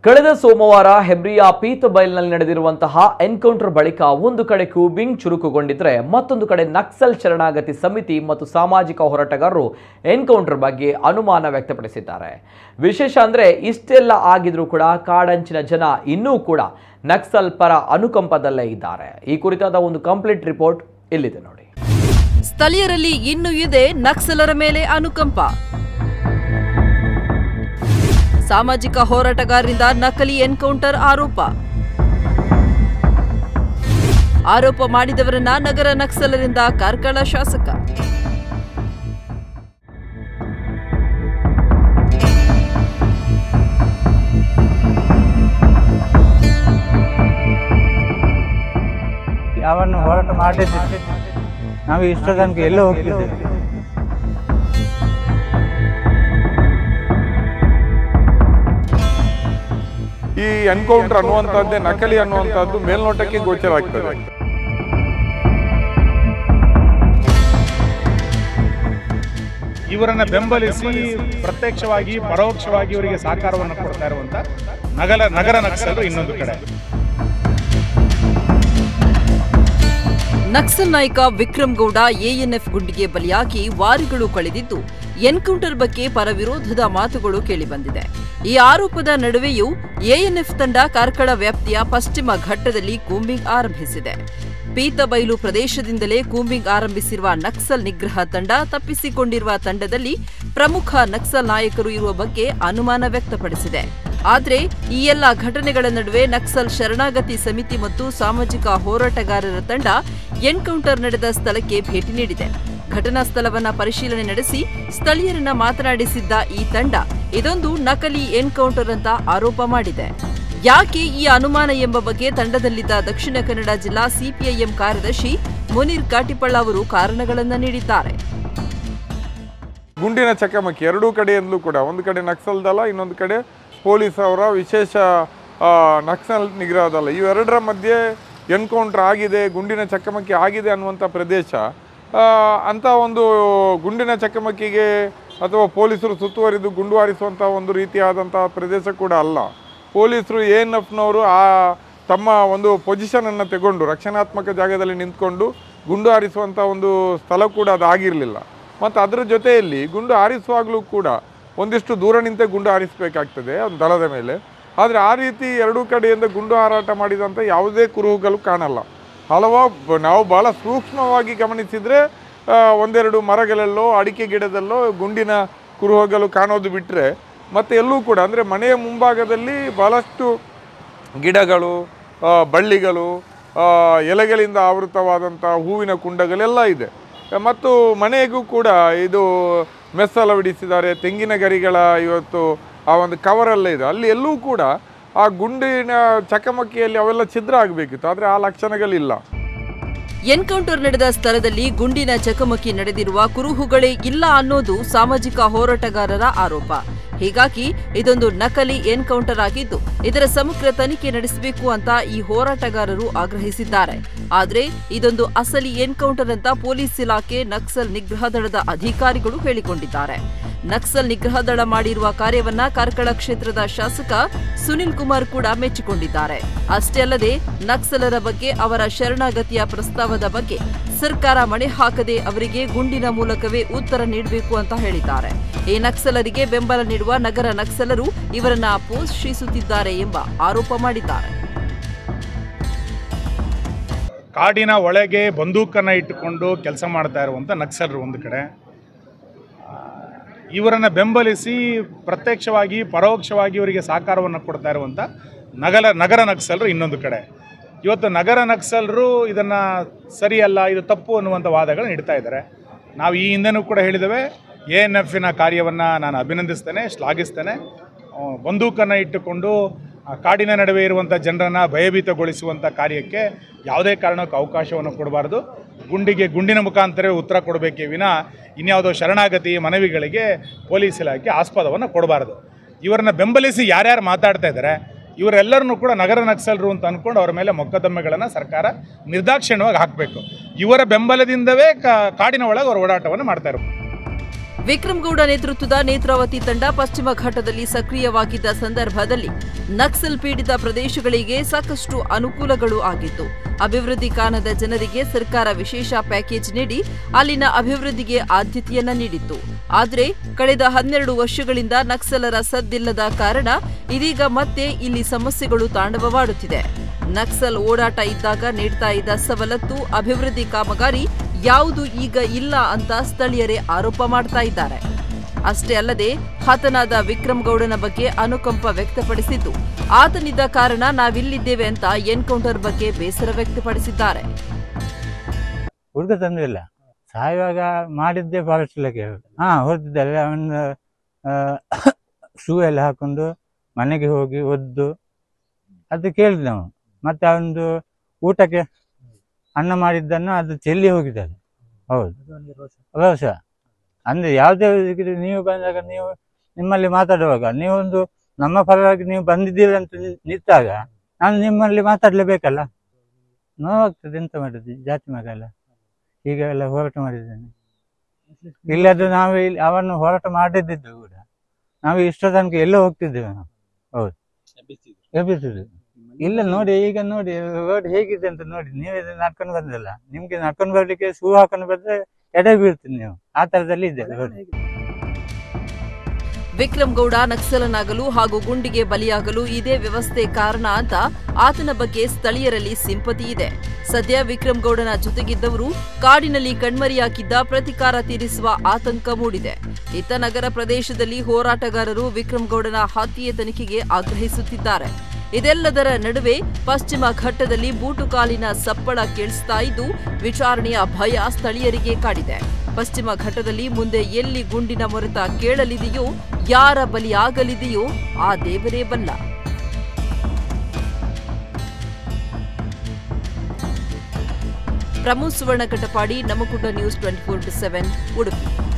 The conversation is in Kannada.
ಕಳೆದ ಸೋಮವಾರ ಹೆಬ್ರಿಯ ಪೀತಬೈಲ್ನಲ್ಲಿ ನಡೆದಿರುವಂತಹ ಎನ್ಕೌಂಟರ್ ಬಳಿಕ ಒಂದು ಕಡೆ ಕೂಬಿಂಗ್ ಚುರುಕುಗೊಂಡಿದ್ರೆ ಮತ್ತೊಂದು ಕಡೆ ನಕ್ಸಲ್ ಶರಣಾಗತಿ ಸಮಿತಿ ಮತ್ತು ಸಾಮಾಜಿಕ ಹೋರಾಟಗಾರರು ಎನ್ಕೌಂಟರ್ ಬಗ್ಗೆ ಅನುಮಾನ ವ್ಯಕ್ತಪಡಿಸಿದ್ದಾರೆ ವಿಶೇಷ ಅಂದ್ರೆ ಇಷ್ಟೆಲ್ಲ ಆಗಿದ್ರೂ ಕೂಡ ಕಾಡಂಚಿನ ಜನ ಇನ್ನೂ ಕೂಡ ನಕ್ಸಲ್ ಪರ ಅನುಕಂಪದಲ್ಲೇ ಇದ್ದಾರೆ ಈ ಕುರಿತಾದ ಒಂದು ಕಂಪ್ಲೀಟ್ ರಿಪೋರ್ಟ್ ಇಲ್ಲಿದೆ ನೋಡಿ ಸ್ಥಳೀಯರಲ್ಲಿ ಇನ್ನೂ ಇದೆ ನಕ್ಸಲರ ಮೇಲೆ ಅನುಕಂಪ ಸಾಮಾಜಿಕ ಹೋರಾಟಗಾರರಿಂದ ನಕಲಿ ಎನ್ಕೌಂಟರ್ ಆರೋಪ ಆರೋಪ ಮಾಡಿದವರನ್ನ ನಗರ ನಕ್ಸಲರಿಂದ ಕಾರ್ಕಳ ಶಾಸಕ ಯಾವನ್ನು ಹೋರಾಟ ಮಾಡಿದ್ದೆ ನಾವು ಇಷ್ಟ ತನಕ ಎಲ್ಲೋ ಹೋಗ್ತಿದ್ದೇವೆ ಈ ಎನ್ಕೌಂಟರ್ ಅನ್ನುವಂಥದ್ದೇ ನಕಲಿ ಅನ್ನುವಂಥದ್ದು ಮೇಲ್ನೋಟಕ್ಕೆ ಗೋಚರ ಆಗ್ತದೆ ಇವರನ್ನ ಬೆಂಬಲಿಸಿ ಪ್ರತ್ಯಕ್ಷವಾಗಿ ಪರೋಕ್ಷವಾಗಿ ಇವರಿಗೆ ಸಹಕಾರವನ್ನು ಕೊಡ್ತಾ ಇರುವಂತ ನಗರ ನಗರ ನಕ್ಸಲರು ಇನ್ನೊಂದು ಕಡೆ ನಕ್ಸಲ್ ನಾಯಕ ವಿಕ್ರಮ್ ಗೌಡ ಎಎನ್ಎಫ್ ಗುಂಡಿಗೆ ಬಲಿಯಾಗಿ ವಾರಿಗಳು ಕಳೆದಿದ್ದು ಎನ್ಕೌಂಟರ್ ಬಗ್ಗೆ ಪರವಿರೋಧದ ಮಾತುಗಳು ಕೇಳಿಬಂದಿದೆ ಈ ಆರೋಪದ ನಡುವೆಯೂ ಎಎನ್ಎಫ್ ತಂಡ ಕಾರ್ಕಳ ವ್ಯಾಪ್ತಿಯ ಪಶ್ಚಿಮ ಘಟ್ಟದಲ್ಲಿ ಕೂಂಬಿಂಗ್ ಆರಂಭಿಸಿದೆ ಪೀತಬೈಲು ಪ್ರದೇಶದಿಂದಲೇ ಕೂಂಬಿಂಗ್ ಆರಂಭಿಸಿರುವ ನಕ್ಸಲ್ ನಿಗ್ರಹ ತಂಡ ತಪ್ಪಿಸಿಕೊಂಡಿರುವ ತಂಡದಲ್ಲಿ ಪ್ರಮುಖ ನಕ್ಸಲ್ ನಾಯಕರು ಇರುವ ಬಗ್ಗೆ ಅನುಮಾನ ವ್ಯಕ್ತಪಡಿಸಿದೆ ಆದರೆ ಈ ಎಲ್ಲ ಘಟನೆಗಳ ನಡುವೆ ನಕ್ಸಲ್ ಶರಣಾಗತಿ ಸಮಿತಿ ಮತ್ತು ಸಾಮಾಜಿಕ ಹೋರಾಟಗಾರರ ತಂಡ ಎನ್ಕೌಂಟರ್ ನಡೆದ ಸ್ಥಳಕ್ಕೆ ಭೇಟಿ ನೀಡಿದೆ ಘಟನಾ ಸ್ಥಳವನ್ನ ಪರಿಶೀಲನೆ ನಡೆಸಿ ಸ್ಥಳೀಯರನ್ನ ಮಾತನಾಡಿಸಿದ್ದ ಈ ತಂಡ ಇದೊಂದು ನಕಲಿ ಎನ್ಕೌಂಟರ್ ಅಂತ ಆರೋಪ ಮಾಡಿದೆ ಯಾಕೆ ಈ ಅನುಮಾನ ಎಂಬ ಬಗ್ಗೆ ತಂಡದಲ್ಲಿದ್ದ ದಕ್ಷಿಣ ಕನ್ನಡ ಜಿಲ್ಲಾ ಸಿಪಿಐಎಂ ಕಾರ್ಯದರ್ಶಿ ಮುನೀರ್ ಕಾಟಿಪಳ್ಳ ಅವರು ಕಾರಣಗಳನ್ನ ನೀಡಿದ್ದಾರೆ ಗುಂಡಿನ ಚಕಮಕಿ ಎರಡೂ ಕಡೆಯಿಂದಲೂ ಕೂಡ ಒಂದು ಕಡೆ ನಕ್ಸಲ್ ದಳ ಇನ್ನೊಂದು ಕಡೆ ಪೊಲೀಸ್ ಅವರ ವಿಶೇಷ ಆ, ನಕ್ಸಲ್ ನಿಗ್ರಹ ದಳ ಇವೆರಡರ ಮಧ್ಯೆ ಎನ್ಕೌಂಟರ್ ಆಗಿದೆ ಗುಂಡಿನ ಚಕಮಕಿ ಆಗಿದೆ ಅನ್ನುವಂಥ ಪ್ರದೇಶ ಆ, ಅಂಥ ಒಂದು ಗುಂಡಿನ ಚಕಮಕಿಗೆ ಅಥವಾ ಪೊಲೀಸರು ಸುತ್ತುವರಿದು ಗುಂಡು ಹಾರಿಸುವಂಥ ಒಂದು ರೀತಿಯಾದಂಥ ಪ್ರದೇಶ ಕೂಡ ಅಲ್ಲ ಪೊಲೀಸರು ಎ ಎನ್ ಎಫ್ನವರು ಆ ತಮ್ಮ ಒಂದು ಪೊಸಿಷನನ್ನು ತಗೊಂಡು ರಕ್ಷಣಾತ್ಮಕ ಜಾಗದಲ್ಲಿ ನಿಂತ್ಕೊಂಡು ಗುಂಡು ಹಾರಿಸುವಂಥ ಒಂದು ಸ್ಥಳ ಕೂಡ ಅದು ಆಗಿರಲಿಲ್ಲ ಮತ್ತು ಅದರ ಜೊತೆಯಲ್ಲಿ ಗುಂಡು ಹಾರಿಸುವಾಗಲೂ ಕೂಡ ಒಂದಿಷ್ಟು ದೂರ ನಿಂತೆ ಗುಂಡು ಹಾರಿಸಬೇಕಾಗ್ತದೆ ಒಂದು ದಳದ ಮೇಲೆ ಆದರೆ ಆ ರೀತಿ ಎರಡೂ ಕಡೆಯಿಂದ ಗುಂಡು ಹಾರಾಟ ಮಾಡಿದಂಥ ಯಾವುದೇ ಕುರುಹುಗಳು ಕಾಣಲ್ಲ ಹಲವಾ ನಾವು ಭಾಳ ಸೂಕ್ಷ್ಮವಾಗಿ ಗಮನಿಸಿದರೆ ಆ, ಒಂದೆರಡು ಮರಗಳಲ್ಲೋ ಅಡಿಕೆ ಗಿಡದಲ್ಲೋ ಗುಂಡಿನ ಕುರುಹುಗಳು ಕಾಣೋದು ಬಿಟ್ಟರೆ ಮತ್ತು ಎಲ್ಲೂ ಕೂಡ ಅಂದರೆ ಮನೆಯ ಮುಂಭಾಗದಲ್ಲಿ ಭಾಳಷ್ಟು ಗಿಡಗಳು ಆ, ಬಳ್ಳಿಗಳು ಆ, ಎಲೆಗಳಿಂದ ಆವೃತವಾದಂಥ ಹೂವಿನ ಕುಂಡಗಳೆಲ್ಲ ಇದೆ ಮತ್ತು ಮನೆಗೂ ಕೂಡ ಇದು ಮೆಸ್ ಅಳವಡಿಸಿದ್ದಾರೆ ತೆಂಗಿನ ಗರಿಗಳ ಇವತ್ತು ಆ ಒಂದು ಕವರೆಲ್ಲ ಇದೆ ಅಲ್ಲಿ ಎಲ್ಲೂ ಕೂಡ ಆ ಗುಂಡಿನ ಚಕಮಕಿಯಲ್ಲಿ ಅವೆಲ್ಲ ಛಿದ್ರ ಆಗಬೇಕಿತ್ತು ಆದರೆ ಆ ಲಕ್ಷಣಗಳಿಲ್ಲ ಎನ್ಕೌಂಟರ್ ನಡೆದ ಸ್ಥಳದಲ್ಲಿ ಗುಂಡಿನ ಚಕಮಕಿ ನಡೆದಿರುವ ಕುರುಹುಗಳೇ ಇಲ್ಲ ಅನ್ನೋದು ಸಾಮಾಜಿಕ ಹೋರಾಟಗಾರರ ಆರೋಪ ಹೀಗಾಗಿ ಇದೊಂದು ನಕಲಿ ಎನ್ಕೌಂಟರ್ ಆಗಿದ್ದು ಇದರ ಸಮಗ್ರ ತನಿಖೆ ನಡೆಸಬೇಕು ಅಂತ ಈ ಹೋರಾಟಗಾರರು ಆಗ್ರಹಿಸಿದ್ದಾರೆ ಆದ್ರೆ ಇದೊಂದು ಅಸಲಿ ಎನ್ಕೌಂಟರ್ ಅಂತ ಪೊಲೀಸ್ ಇಲಾಖೆ ನಕ್ಸಲ್ ನಿಗ್ರಹ ದಳದ ಅಧಿಕಾರಿಗಳು ಹೇಳಿಕೊಂಡಿದ್ದಾರೆ ನಕ್ಸಲ್ ನಿಗ್ರಹ ದಳ ಮಾಡಿರುವ ಕಾರ್ಯವನ್ನ ಕಾರ್ಕಳ ಕ್ಷೇತ್ರದ ಶಾಸಕ ಸುನಿಲ್ ಕುಮಾರ್ ಕೂಡ ಮೆಚ್ಚಿಕೊಂಡಿದ್ದಾರೆ ಅಷ್ಟೇ ಅಲ್ಲದೆ ನಕ್ಸಲರ ಬಗ್ಗೆ ಅವರ ಶರಣಾಗತಿಯ ಪ್ರಸ್ತಾವದ ಬಗ್ಗೆ ಸರ್ಕಾರ ಮಣೆ ಹಾಕದೆ ಅವರಿಗೆ ಗುಂಡಿನ ಮೂಲಕವೇ ಉತ್ತರ ನೀಡಬೇಕು ಅಂತ ಹೇಳಿದ್ದಾರೆ ಈ ನಕ್ಸಲರಿಗೆ ಬೆಂಬಲ ನೀಡುವ ನಗರ ನಕ್ಸಲರು ಇವರನ್ನ ಪೋಷಿಸುತ್ತಿದ್ದಾರೆ ಎಂಬ ಆರೋಪ ಮಾಡಿದ್ದಾರೆ ಕಾಡಿನ ಒಳಗೆ ಬಂದೂಕನ್ನು ಇಟ್ಟುಕೊಂಡು ಕೆಲಸ ಮಾಡ್ತಾ ಇರುವಂಥ ನಕ್ಸಲರು ಒಂದು ಕಡೆ ಆ, ಇವರನ್ನ ಬೆಂಬಲಿಸಿ ಪ್ರತ್ಯಕ್ಷವಾಗಿ ಪರೋಕ್ಷವಾಗಿ ಇವರಿಗೆ ಸಹಕಾರವನ್ನು ಕೊಡ್ತಾ ಇರುವಂಥ ನಗರ ನಗರ ನಕ್ಸಲರು ಇನ್ನೊಂದು ಕಡೆ ಇವತ್ತು ನಗರ ನಕ್ಸಲರು ಇದನ್ನು ಸರಿಯಲ್ಲ ಇದು ತಪ್ಪು ಅನ್ನುವಂಥ ವಾದಗಳು ನೀಡ್ತಾ ಇದ್ದಾರೆ ನಾವು ಈ ಹಿಂದೆನೂ ಕೂಡ ಹೇಳಿದ್ದೇವೆ ಎ ಎನ್ ಎಫಿನ ಕಾರ್ಯವನ್ನು ನಾನು ಅಭಿನಂದಿಸ್ತೇನೆ ಶ್ಲಾಘಿಸ್ತೇನೆ ಆ, ಬಂದೂಕನ್ನು ಇಟ್ಟುಕೊಂಡು ಆ ಕಾಡಿನ ನಡುವೆ ಇರುವಂಥ ಜನರನ್ನು ಭಯಭೀತಗೊಳಿಸುವಂಥ ಕಾರ್ಯಕ್ಕೆ ಯಾವುದೇ ಕಾರಣಕ್ಕೂ ಅವಕಾಶವನ್ನು ಕೊಡಬಾರ್ದು ಗುಂಡಿಗೆ ಗುಂಡಿನ ಮುಖಾಂತರವೇ ಉತ್ತರ ಕೊಡಬೇಕೇ ವಿನ ಇನ್ಯಾವುದೋ ಶರಣಾಗತಿ ಮನವಿಗಳಿಗೆ ಪೊಲೀಸ್ ಇಲಾಖೆ ಆಸ್ಪದವನ್ನು ಕೊಡಬಾರ್ದು ಇವರನ್ನ ಬೆಂಬಲಿಸಿ ಯಾರ್ಯಾರು ಮಾತಾಡ್ತಾ ಇದ್ದಾರೆ ಇವರೆಲ್ಲರನ್ನೂ ಕೂಡ ನಗರ ನಕ್ಸಲರು ಅಂತ ಅಂದ್ಕೊಂಡು ಅವರ ಮೇಲೆ ಮೊಕದ್ದಮೆಗಳನ್ನು ಸರ್ಕಾರ ನಿರ್ದಾಕ್ಷಿಣ್ಯವಾಗಿ ಹಾಕಬೇಕು ಇವರ ಬೆಂಬಲದಿಂದವೇ ಕಾ- ಕಾಡಿನ ಒಳಗೆ ಅವರು ಓಡಾಟವನ್ನು ಮಾಡ್ತಾ ಇರ್ಬೋದು ವಿಕ್ರಮ್ಗೌಡ ನೇತೃತ್ವದ ನೇತ್ರಾವತಿ ತಂಡ ಪಶ್ಚಿಮ ಘಟ್ಟದಲ್ಲಿ ಸಕ್ರಿಯವಾಗಿದ್ದ ಸಂದರ್ಭದಲ್ಲಿ ನಕ್ಸಲ್ ಪೀಡಿತ ಪ್ರದೇಶಗಳಿಗೆ ಸಾಕಷ್ಟು ಅನುಕೂಲಗಳು ಆಗಿತ್ತು ಅಭಿವೃದ್ಧಿ ಕಾಣದ ಜನರಿಗೆ ಸರ್ಕಾರ ವಿಶೇಷ ಪ್ಯಾಕೇಜ್ ನೀಡಿ ಅಲ್ಲಿನ ಅಭಿವೃದ್ಧಿಗೆ ಆದ್ಯತೆಯನ್ನ ನೀಡಿತ್ತು ಆದರೆ ಕಳೆದ ಹನ್ನೆರಡು ವರ್ಷಗಳಿಂದ ನಕ್ಸಲರ ಸದ್ದಿಲ್ಲದ ಕಾರಣ ಇದೀಗ ಮತ್ತೆ ಇಲ್ಲಿ ಸಮಸ್ಯೆಗಳು ತಾಂಡವವಾಡುತ್ತಿದೆ ನಕ್ಸಲ್ ಓಡಾಟ ಇದ್ದಾಗ ನೀಡ್ತಾ ಇದ್ದ ಸವಲತ್ತು ಅಭಿವೃದ್ಧಿ ಕಾಮಗಾರಿ ಯಾವುದು ಈಗ ಇಲ್ಲ ಅಂತ ಸ್ಥಳೀಯರೇ ಆರೋಪ ಮಾಡ್ತಾ ಇದ್ದಾರೆ ಅಷ್ಟೇ ಅಲ್ಲದೆ ಹತನಾದ ವಿಕ್ರಮ್ ಗೌಡನ ಬಗ್ಗೆ ಅನುಕಂಪ ವ್ಯಕ್ತಪಡಿಸಿದ್ದು ಆತನಿದ್ದ ಕಾರಣ ನಾವಿಲ್ಲಿದ್ದೇವೆ ಅಂತ ಎನ್ಕೌಂಟರ್ ಬಗ್ಗೆ ಬೇಸರ ವ್ಯಕ್ತಪಡಿಸಿದ್ದಾರೆ ಹುಡುಗ ತಂದಿಲ್ಲ ಸಾಯುವಾಗ ಮಾಡಿದ್ದೇ ಫಾರೆಸ್ಟ್ ಇಲಾಖೆ ಹಾ ಹೊರತಿದ್ದಾರೆ ಅವನ ಶೂ ಎಲ್ಲ ಹಾಕೊಂಡು ಮನೆಗೆ ಹೋಗಿ ಒದ್ದು ಅದು ಕೇಳಿದ್ ನಾವು ಮತ್ತೆ ಅವನದು ಊಟಕ್ಕೆ ಅನ್ನ ಮಾಡಿದ್ದನ್ನು ಅದು ಚೆಲ್ಲಿ ಹೋಗಿದ್ದಾರೆ ಹೌದು ರೋಷ ಅಂದ್ರೆ ಯಾವುದೇ ಇದಕ್ಕೆ ನೀವು ಬಂದಾಗ ನೀವು ನಿಮ್ಮಲ್ಲಿ ಮಾತಾಡುವಾಗ ನೀವೊಂದು ನಮ್ಮ ಪರವಾಗಿ ನೀವು ಬಂದಿದ್ದೀರಿ ಅಂತ ನಿ- ನಿಂತಾಗ ನಾನು ನಿಮ್ಮಲ್ಲಿ ಮಾತಾಡ್ಲೇಬೇಕಲ್ಲ ನೋವಾಗ್ತದೆ ಎಂತ ಮಾಡುದು ಜಾತಿ ಮಗ ಎಲ್ಲ ಈಗ ಎಲ್ಲ ಹೋರಾಟ ಮಾಡಿದ್ದೇನೆ ಇಲ್ಲದ್ದು ನಾವು ಇಲ್ಲಿ ಅವನ್ನು ಹೋರಾಟ ಮಾಡಿದ್ದು ಕೂಡ ನಾವು ಇಷ್ಟ ತನಕ ಎಲ್ಲ ಹೋಗ್ತಿದ್ದೇವೆ ನಾವು ಹೌದು ಎಬ್ಬಿಸಿದ್ದು ಇಲ್ಲ ನೋಡಿ ಈಗ ನೋಡಿ ರೋಡ್ ಹೇಗಿದೆ ಅಂತ ನೋಡಿ ನೀವೇ ನಡ್ಕೊಂಡು ಬಂದಿಲ್ಲ ನಿಮ್ಗೆ ನಡ್ಕೊಂಡು ಬರ್ಲಿಕ್ಕೆ ಶೂ ಹಾಕೊಂಡು ಬಂದ್ರೆ ಎಡೆ ಬೀಳ್ತೀನಿ ನೀವು ಆ ತರದಲ್ಲಿ ಇದೆ ರೋಡ್ ವಿಕ್ರಮ್ ಗೌಡ ನಕ್ಸಲನಾಗಲು ಹಾಗೂ ಗುಂಡಿಗೆ ಬಲಿಯಾಗಲು ಇದೇ ವ್ಯವಸ್ಥೆ ಕಾರಣ ಅಂತ ಆತನ ಬಗ್ಗೆ ಸ್ಥಳೀಯರಲ್ಲಿ ಸಿಂಪತಿ ಇದೆ ಸದ್ಯ ವಿಕ್ರಮ್ ಗೌಡನ ಜೊತೆಗಿದ್ದವರು ಕಾಡಿನಲ್ಲಿ ಕಣ್ಮರೆಯಾಗಿದ್ದ ಪ್ರತಿಕಾರ ತೀರಿಸುವ ಆತಂಕ ಮೂಡಿದೆ ಇತ್ತ ನಗರ ಪ್ರದೇಶದಲ್ಲಿ ಹೋರಾಟಗಾರರು ವಿಕ್ರಮ್ ಗೌಡನ ಹತ್ಯೆ ತನಿಖೆಗೆ ಆಗ್ರಹಿಸುತ್ತಿದ್ದಾರೆ ಇದೆಲ್ಲದರ ನಡುವೆ ಪಶ್ಚಿಮ ಘಟ್ಟದಲ್ಲಿ ಬೂಟುಕಾಲಿನ ಸಪ್ಪಳ ಕೇಳಿಸ್ತಾ ಇದ್ದು ವಿಚಾರಣೆಯ ಭಯ ಸ್ಥಳೀಯರಿಗೆ ಕಾಡಿದೆ ಪಶ್ಚಿಮ ಘಟ್ಟದಲ್ಲಿ ಮುಂದೆ ಎಲ್ಲಿ ಗುಂಡಿನ ಮೊರೆತ ಕೇಳಲಿದೆಯೋ ಯಾರ ಬಲಿಯಾಗಲಿದೆಯೋ ಆ ದೇವರೇ ಬಲ್ಲ ಪ್ರಮೋದ್ ಸುವರ್ಣ ಕಟಪಾಡಿ ನಮಕುಂಡ news twenty four seven Udupi